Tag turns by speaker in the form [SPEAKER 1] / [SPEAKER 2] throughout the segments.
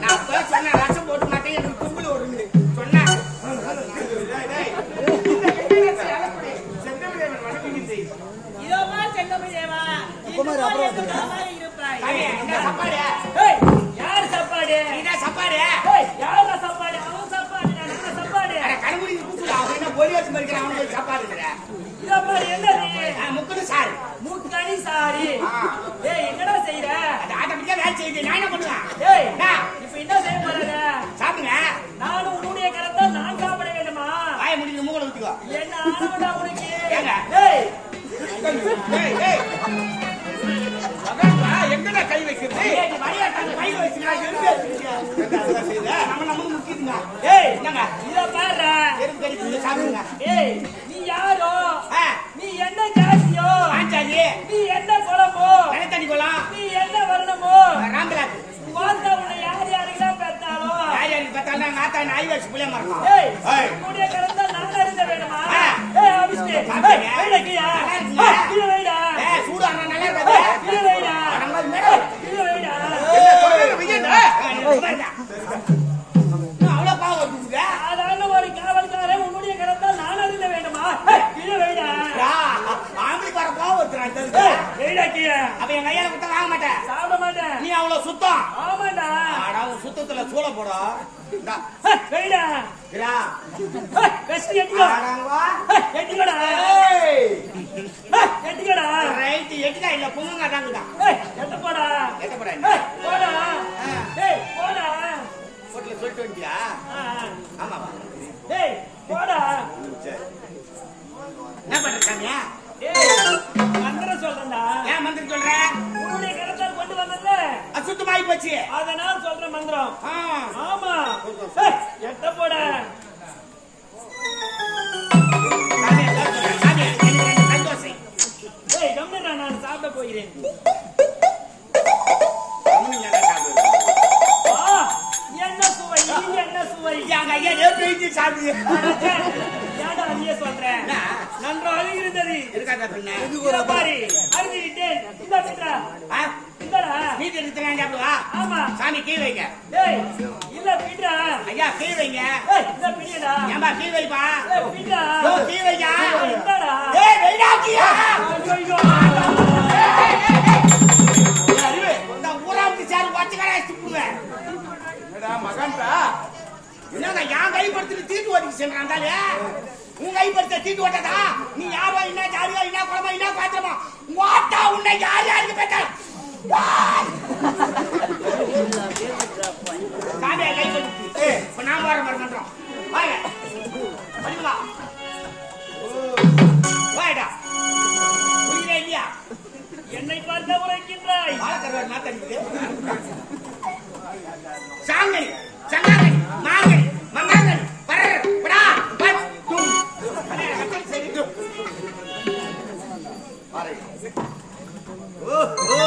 [SPEAKER 1] நான் அப்பவே சொன்னேன், ரசம் போட்டு மாட்டேன், எனக்கு தும்மல் வரும்னு. சொன்னேன். டேய், டேய். இந்த கெங்கை அலப்படி. செந்தமிழன் வணங்குகின்றே.
[SPEAKER 2] இதோ பார் செங்கமணி தேவா
[SPEAKER 3] குமார், அப்புறம்
[SPEAKER 2] இந்த மாதிரி இருப்பாய்
[SPEAKER 1] சாமி, என்ன சாப்பாடு?
[SPEAKER 2] ஏய், யார் சாப்பாடு
[SPEAKER 1] நீதான் சாப்பாடு?
[SPEAKER 2] ஏய், யாரா சாப்பாடு அவன் சாப்பாடு நான் என்ன சாப்பாடு
[SPEAKER 1] அட, கருங்குடி கூப்பிடு. அவன் என்ன பொறி வச்சு மறிக்கிறான், அவனுக்கு போய் சாப்பாடுங்கிற.
[SPEAKER 2] இதோ பார் என்னது
[SPEAKER 1] ஆ, முக்குது சாரு.
[SPEAKER 2] மூக்கணி சாரி
[SPEAKER 1] ஆ.
[SPEAKER 2] ஏய் என்னடா செய்யற
[SPEAKER 1] அது ஆட்டோமேட்டிக்கா வேலை செய்யுது. நான் என்ன பண்ணுவேன்?
[SPEAKER 2] ஏய்
[SPEAKER 1] என்ன?
[SPEAKER 2] இப்ப என்ன செய்ய போறாங்க
[SPEAKER 1] சாப்பிடுங்க.
[SPEAKER 2] நானும் உன்னுடைய கரத்தால் நான் சாப்பிட வேண்டுமா
[SPEAKER 1] வாயை மூடிட்டு மூக்குல ஊத்திக்கோ.
[SPEAKER 2] என்ன ஆனவடா உனக்கு
[SPEAKER 1] ஏங்க?
[SPEAKER 2] ஏய்
[SPEAKER 1] ஏய், ஏய். மகன்டா, எங்கடா கை வைக்கிறது? ஏய், நீ வழியாட்டாங்க, கையில வச்சுக்கிறா, எறும்பு எடுத்துக்கிறியா? என்ன அதெல்லாம் செய்யுத? நம்ம நம்ம முக்கியதுங்க.
[SPEAKER 2] ஏய்
[SPEAKER 1] என்னங்க?
[SPEAKER 2] இத பாரு
[SPEAKER 1] எறும்பு கடிக்குது, சாப்பிடுங்க.
[SPEAKER 2] ஏய் நீ யாரோ
[SPEAKER 1] ஆ,
[SPEAKER 2] நீ என்ன ஜாதியோ
[SPEAKER 1] ஆஞ்சாதி,
[SPEAKER 2] நீ என்ன குலமோ
[SPEAKER 1] கனத்தடி குளம்,
[SPEAKER 2] நீ என்ன வரணுமோ
[SPEAKER 1] ராம்பலாக்கு.
[SPEAKER 2] பார்த்தா உன்னை யார் யாருக்கெல்லாம் பெற்றாலோ
[SPEAKER 1] யார் யாருக்கு பார்த்தாலும் நாங்க ஆத்தா நாய் வச்சு புளிய மரணும்.
[SPEAKER 2] ஏய்
[SPEAKER 1] ஏய்.
[SPEAKER 2] உன்னுடைய கரத்தால் நான் அறிந்த வேண்டுமா
[SPEAKER 1] ஆ.
[SPEAKER 2] ஏய் அபிஷ்டு
[SPEAKER 1] சாப்பிடுங்க.
[SPEAKER 2] ஏய் வைடா கீழே
[SPEAKER 1] நல்லா இருக்குங்க.
[SPEAKER 2] ஏய், கீழே வைடா
[SPEAKER 1] ஏய், சூடு ஆனா நல்லா இருக்காது.
[SPEAKER 2] ஏய், கீழே வைடா
[SPEAKER 1] அட, மாதிரி மேடம்.
[SPEAKER 2] கீழே வைடா
[SPEAKER 1] என்ன சொல்றது, விஜயண்ணா? ஆ, நீ சும்மா இருடா. என்ன அவ்வளவு பாவம் இருக்குங்க?
[SPEAKER 2] சாதாரண ஒரு காவல்காரன் உன்னுடைய கரத்தால் நான் அறிந்த வேண்டுமா ஏய், கீழே வைடா
[SPEAKER 1] யா, ஆம்பளைக்கு வர பாவம் இருக்குடா, இந்த இதுக்கு.
[SPEAKER 2] ஏய், வைடா கீழே
[SPEAKER 1] அப்ப என் கையால கொடுத்தா வாங்க மாட்டேன்
[SPEAKER 2] சாப்பிட மாட்டேன்
[SPEAKER 1] நீ அவ்வளவு சுத்தம்
[SPEAKER 2] ஆமாண்டா
[SPEAKER 1] ஆடா, உன் சுத்தத்துல சூளை போடா இந்தா,
[SPEAKER 2] ஏய், வைடா
[SPEAKER 1] இரா.
[SPEAKER 2] ஏய், வெஸ்ட் எட்டிக்கோ
[SPEAKER 1] ஆடாங்க வா.
[SPEAKER 2] ஏய், எட்டிக்கோடா
[SPEAKER 1] ஏய்.
[SPEAKER 2] ஏய், எட்டிக்கோடா
[SPEAKER 1] ரைட்டு, எட்டுடா, இல்ல, பொண்ணுங்க தாங்குதா.
[SPEAKER 2] ஏய், எட்ட போடா
[SPEAKER 1] எட்ட போடா நீ?
[SPEAKER 2] ஏய், போடா ஏய், போடா
[SPEAKER 1] வீட்டுல சொல்லிட்டு வந்துட்டியா?
[SPEAKER 2] ஆ, ஆ.
[SPEAKER 1] ஆமாவா?
[SPEAKER 2] ஏய், போடா
[SPEAKER 1] சரி. என்ன பண்ற சாமியா?
[SPEAKER 2] ஏய், மந்திரம் சொல்றேன்டா
[SPEAKER 1] ஏன் மந்திரம் சொல்ற?
[SPEAKER 2] உன்னுடைய கரத்தால் கொண்டு வந்தல
[SPEAKER 1] அசுத்தமாயி போச்சு.
[SPEAKER 2] அதனால் சொல்ற மந்திரம்
[SPEAKER 1] ஆ.
[SPEAKER 2] ஆமா ஏய், எட்ட போடா
[SPEAKER 1] சாமியா, சொல்றேன். சாமியா, எனக்கு ரெண்டு கல் தோசை.
[SPEAKER 2] ஏய் கம்மிடா நான் சாப்பிட போகிறேன்
[SPEAKER 1] கம்முனு இல்லைடா சாப்பிடு.
[SPEAKER 2] ஆ, என்ன சுவை என்ன சுவை
[SPEAKER 1] என் கையை நேத்து வச்சு சாப்பிடு.
[SPEAKER 2] ஏன்டா நீயே சொல்ற
[SPEAKER 1] என்ன?
[SPEAKER 2] நன்றாக இருந்தது
[SPEAKER 1] இருக்காதா பின்ன?
[SPEAKER 2] இத பாரு அறிந்து விட்டேன் இந்த பின்றா
[SPEAKER 1] ஆ?
[SPEAKER 2] இந்தடா
[SPEAKER 1] மீதி எடுத்து நான் சாப்பிடுவா?
[SPEAKER 2] ஆமா
[SPEAKER 1] சாமி கீ வைங்க
[SPEAKER 2] ஏய் இல்ல பின்றா
[SPEAKER 1] ஐயா கீ வைங்க
[SPEAKER 2] ஏய் இந்த பிடிடா
[SPEAKER 1] ஏம்பா கீ வைப்பா
[SPEAKER 2] ஏய் பின்றா
[SPEAKER 1] யோ, கீ வையா
[SPEAKER 2] இந்தடா
[SPEAKER 1] ஏய் வெயிடா கீயா
[SPEAKER 2] ஐயோ
[SPEAKER 1] அறிவு இந்த ஊராவுக்கு சேரு வச்சுக்கடா துப்புவேன் என்னடா மகன்டா என்னங்க என் கைப்படுத்திட்டு தீட்டு ஓட்டிக்கு சென்றாந்தாலே உன் கைப்படுத்த தீட்டு ஓட்டதா நீ யாரோ என்ன ஜாதியோ என்ன குழம்போ என்ன பாத்திரமோ ஓட்டா உன்னை யார் யாருக்கு பெற்றால் காவியா கைப்படுத்தி ஏய் இப்ப நான் வர மாதிரி பண்றோம் வாங்க படிங்களா வாடா புரியுதா இல்லையா
[SPEAKER 2] என்னை பார்த்த உரைக்கின்றாய்
[SPEAKER 1] வாழைக்கருவாடு மாத்தடிக்குது. சாங்கடி, சங்காங்கடி, மாங்கடி, மங்காங்கடி, பரர், படா, பட், டும். அண்ணே, கத்தல் சரி, டும். பாரு. ஓ, ஓ,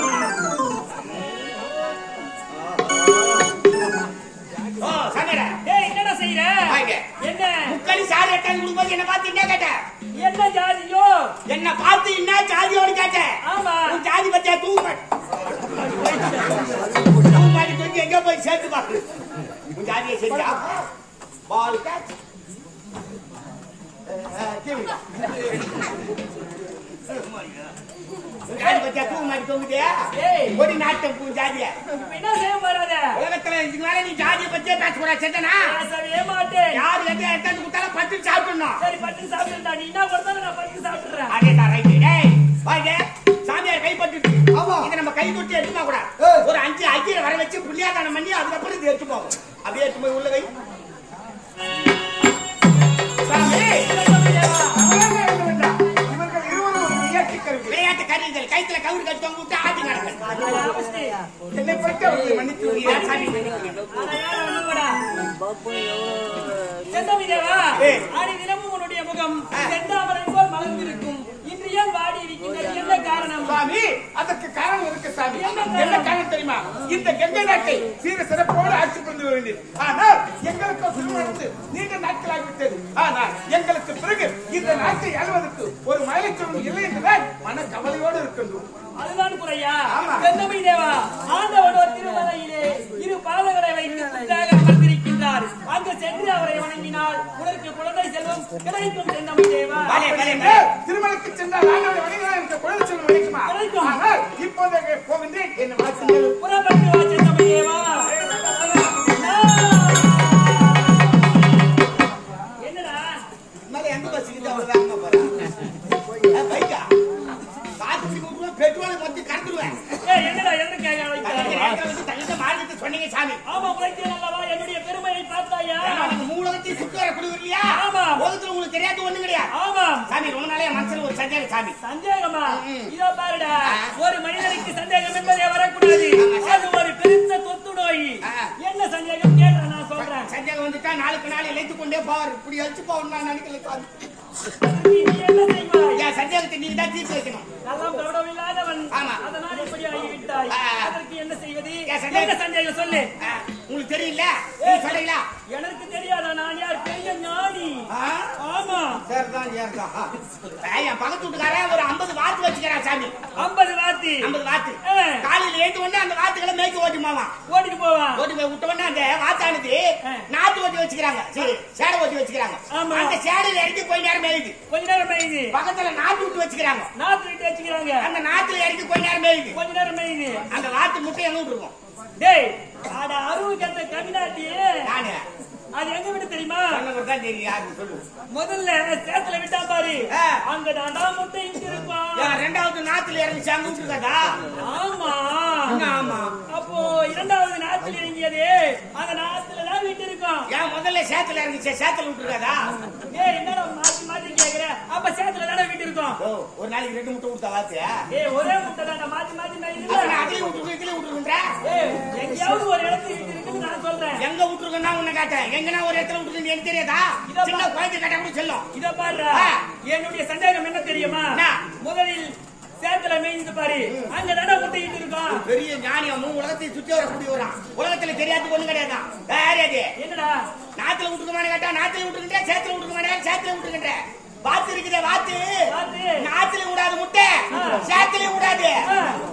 [SPEAKER 1] ஓ, சாங்கடா.
[SPEAKER 2] ஏய் என்னடா செய்யற
[SPEAKER 1] வாங்க.
[SPEAKER 2] என்ன
[SPEAKER 1] முக்காலி சாரி எட்டாந்து கொடுக்கும்போது என்ன பார்த்து என்ன கேட்ட?
[SPEAKER 2] என்ன ஜாதியோ
[SPEAKER 1] என்ன பார்த்து என்ன ஜாதியோடு கேட்ட?
[SPEAKER 2] ஆமா
[SPEAKER 1] உன் ஜாதி பத்தியா தூங்க மாட்டேன் தூங்க மாட்டி கொஞ்சம் எங்க போய் சேர்த்து பாரு உன் ஜாதியை செஞ்சா பால் கேட்ச் ஜாதி பத்தியா தூங்க மாட்டி தூங்குதே
[SPEAKER 2] ஏய்
[SPEAKER 1] கொடி நாட்டம் பூ ஜாதிய
[SPEAKER 2] இப்ப என்ன செய்ய போறாத
[SPEAKER 1] உலகத்துல இதுக்கு மேல நீ ஜாதியை பத்தியே பேசக்கூடாது செத்தனா
[SPEAKER 2] பேசவே மாட்டேன்
[SPEAKER 1] யாரு எந்த எடுத்தாந்து கொடுத்தாலும் பத்து சாப்பிடணும்
[SPEAKER 2] சரி பட்டு சாப்பிட்டுடா நீ என்ன கொடுத்தாலும் நான் பட்டு சாப்பிட்டுறேன்
[SPEAKER 1] அதேடா ரைட் டேய் வாங்க சாமியார் கைப்பற்றிட்டு இதை நம்ம கை தொட்டி எடுத்துமா கூட ஒரு அஞ்சு ஐக்கிய வர வச்சு புள்ளியாதானம் பண்ணி அதுக்கப்புறம் இது எடுத்து போவோம் அப்படியே எடுத்து போய் உள்ள வை சாமி
[SPEAKER 4] இவர்கள் இருவரும் ஒரு விளையாட்டுக் கருவி.
[SPEAKER 1] விளையாட்டு கருவிகள் கைத்துல கவுரு கட்டி தொங்க விட்டு ஆட்டி நடக்கிறது
[SPEAKER 4] என்னை பற்றி அவர்களை மன்னித்து விடுகிறேன்.
[SPEAKER 1] சாமி மன்னிக்கிறேன். ஏய்.
[SPEAKER 2] ஆடி தினமும் உன்னுடைய முகம் செந்தாமரை போல் மலர்ந்திருக்கும் இன்று ஏன் வாடி இருக்கின்றது என்ன காரணம்
[SPEAKER 4] சுவாமி அதற்கு காரணம் இருக்கு சாமி என்ன காரணம் தெரியுமா இந்த கங்கை நாட்டை சீர சிறப்போடு ஆட்சி புரிந்து வேண்டியது ஆனால் எங்களுக்கு திருமணம் நடந்து நீண்ட நாட்கள் ஆகிவிட்டது ஆனால் எங்களுக்கு பிறகு இந்த நாட்டை ஆளுவதற்கு ஒரு மயிலைச்சொல்லும் இல்லை என்றுதான் மன கவலையோடு இருக்கின்றோம்
[SPEAKER 2] அதுதான் குறையா
[SPEAKER 4] ஆமா.
[SPEAKER 2] செந்தமிழ் தேவா ஆண்டவனோ திருமலையிலே இரு பாதங்களை கிடைக்கும் செந்தமிழ் தேவா
[SPEAKER 1] பலே, பலே,
[SPEAKER 4] என்று
[SPEAKER 1] பலே.
[SPEAKER 4] திருமலைக்கு சென்றால் ஆண்டவரை வணங்கினால் எனக்கு குழந்தை செல்வம் கிடைக்குமா
[SPEAKER 2] கிடைக்கும்.
[SPEAKER 4] ஆனால் இப்போது போகின்றேன் என்ன வாழ்த்துங்கள்
[SPEAKER 2] புறப்பட்டு வா செந்தமிழ் தேவா என்னடா
[SPEAKER 1] மேல எந்த பஸ் கிட்ட அவர் வேகமா போறா பைக்கா காத்து பிடி கொடுத்துருவேன் பெட்ரோலை மொத்தி கறந்துருவேன்
[SPEAKER 2] ஏய், என்னடா என்ன கேட்க வைக்கிறாய்?
[SPEAKER 1] வந்து தகுந்த மாநிலத்தை சொன்னீங்க சாமி
[SPEAKER 2] ஆமா உழைத்தேன் அல்லவா என்னுடைய பெருமையை பார்த்தாயா
[SPEAKER 1] ஏன்னா, நீங்க மூலகத்தையும் சுத்தி வர குடி இல்லையா
[SPEAKER 2] ஆமா.
[SPEAKER 1] உலகத்துல உங்களுக்கு தெரியாது ஒண்ணு கிடையாது
[SPEAKER 2] ஆமா
[SPEAKER 1] சாமி ரொம்ப நாளே என் மனசுல ஒரு சந்தேகம் சாமி
[SPEAKER 2] சந்தேகமா
[SPEAKER 1] ம்.
[SPEAKER 2] இதோ பாருடா ஒரு மனிதனுக்கு சந்தேகம் என்பதே வரக்கூடாது அது ஒரு பெருத்த தொத்து நோய்
[SPEAKER 1] ஆ.
[SPEAKER 2] என்ன சந்தேகம் கேட்க நான் சொல்றேன்
[SPEAKER 1] சந்தேகம் வந்துட்டா நாளுக்கு நாள் இழைத்து கொண்டே போவார் இப்படி அழிச்சு போகணும் நான் நினைக்கல சாமி
[SPEAKER 2] அதுக்கு நீ என்ன செய்வாய்
[SPEAKER 1] என் சந்தேகத்தை நீங்க தான் தீர்த்து வைக்கணும்
[SPEAKER 2] கள்ளம் கவனமில்லாதவன்
[SPEAKER 1] ஆமா.
[SPEAKER 2] அதனால் இப்படி ஆகிவிட்டாய்
[SPEAKER 1] ஆ.
[SPEAKER 2] அதற்கு என்ன செய்வது
[SPEAKER 1] என் சந்தேகம்.
[SPEAKER 2] என்ன சந்தேகம் சொல்லு
[SPEAKER 1] ஆ, உங்களுக்கு தெரியல நீங்க சொல்றீங்களா
[SPEAKER 2] எனக்கு தெரியாதா நான் யார் பெரிய ஞானி
[SPEAKER 1] ஆ?
[SPEAKER 2] ஆமா
[SPEAKER 1] சரிதான் சரிதான் ஆ, என் பக்கத்து வீட்டுக்காரன் ஒரு 50 வாத்து வச்சுக்கிறான் சாமி
[SPEAKER 2] ஐம்பது வாத்தி
[SPEAKER 1] 50 வாத்து
[SPEAKER 2] ஆ.
[SPEAKER 1] காலையில ஏந்து உடனே அந்த வாத்துக்களை மேய்க்க ஓட்டிமாமா
[SPEAKER 2] ஓட்டிட்டு போவான்
[SPEAKER 1] ஓட்டி போய் விட்ட உடனே அந்த வாத்தானது
[SPEAKER 2] ஆ.
[SPEAKER 1] நாத்து ஓட்டி வச்சுக்கிறாங்க சரி சேடை ஓட்டி வச்சுக்கிறாங்க
[SPEAKER 2] ஆமா.
[SPEAKER 1] அந்த சேடையில இறங்கி போய் நேரம் மேயுது
[SPEAKER 2] கொஞ்ச நேரம் மேயுது
[SPEAKER 1] பக்கத்துல நாத்து விட்டு வச்சுக்கிறாங்க
[SPEAKER 2] நாத்து விட்டு வச்சுக்கிறாங்க
[SPEAKER 1] அந்த நாத்துல இறங்கி போய் நேரம் மேயுது
[SPEAKER 2] கொஞ்ச நேரம் மேயுது
[SPEAKER 1] அந்த வாத்து முட்டை எங்க விட்டுருக்கும்
[SPEAKER 2] டேய் அட அருவு கட்ட கவினாட்டி
[SPEAKER 1] நானு
[SPEAKER 2] அது எங்க விட்டு தெரியுமா
[SPEAKER 1] சொன்னவர் தான் தெரியும் யாருக்கு சொல்லு
[SPEAKER 2] முதல்ல சேத்துல விட்டா பாரு
[SPEAKER 1] ஆ.
[SPEAKER 2] அங்க தாண்டா முட்டை இங்க இருக்கும்
[SPEAKER 1] ஏன் ரெண்டாவது நாத்துல இறங்கி அங்க விட்டுருக்காதா
[SPEAKER 2] ஆமா
[SPEAKER 1] ஆமா
[SPEAKER 2] அப்போ இரண்டாவது நாத்துல இறங்கியது அந்த நாத்துல தான் விட்டு இருக்கும்
[SPEAKER 1] ஏன் முதல்ல சேத்துல இறங்கிச்சு சேத்துல விட்டுருக்காதா
[SPEAKER 2] ஏய் என்னடா மாத்தி மாத்தி கேக்குற அப்ப சேத்துல தானே விட்டு இருக்கும்
[SPEAKER 1] ஓ ஒரு நாளைக்கு ரெண்டு முட்டை கொடுத்தா வாத்து
[SPEAKER 2] ஏய் ஒரே முட்டை தாண்டா மாத்தி மாத்தி
[SPEAKER 1] அப்ப
[SPEAKER 2] மேயுது
[SPEAKER 1] நான் அதையும் விட்டுருக்கு இதுலயும் விட்டுருக்குன்ற
[SPEAKER 2] ஏய் எங்கேயாவது ஒரு இடத்துல விட்டு இருக்குன்னு நான் சொல்றேன்
[SPEAKER 1] எங்க விட்டுருக்குன்னா உன்னை கேட்டேன் எங்கன்னா ஒரு இடத்துல விட்டுருக்கு எனக்கு தெரியாதா
[SPEAKER 2] இதோ
[SPEAKER 1] சின்ன குழந்தை கேட்டா கூட செல்லும்
[SPEAKER 2] இத பாருடா
[SPEAKER 1] ஆ.
[SPEAKER 2] என்னுடைய சந்தேகம் என்ன தெரியுமா
[SPEAKER 1] என்ன?
[SPEAKER 2] முதலில் சேத்துல மேய்ந்து பாரு அங்க தானே முட்டையிட்டு இருக்கும்
[SPEAKER 1] பெரிய ஞானியமும் உலகத்தை சுத்தி வரக்கூடியவரான் உலகத்துல தெரியாது ஒண்ணு கிடையாதான் வேற அது
[SPEAKER 2] என்னடா
[SPEAKER 1] நாத்துல விட்டுருக்குமான்னு கேட்டா நாத்துல விட்டுருக்கின்ற சேத்துல விட்டுருக்க சேத்துல விட்டுருக்கின்ற வாத்து இருக்குதே வாத்து
[SPEAKER 2] வாத்து.
[SPEAKER 1] நாத்துல விடாது முட்டை
[SPEAKER 2] ஆ.
[SPEAKER 1] சேத்துல விடாது
[SPEAKER 2] ஆ.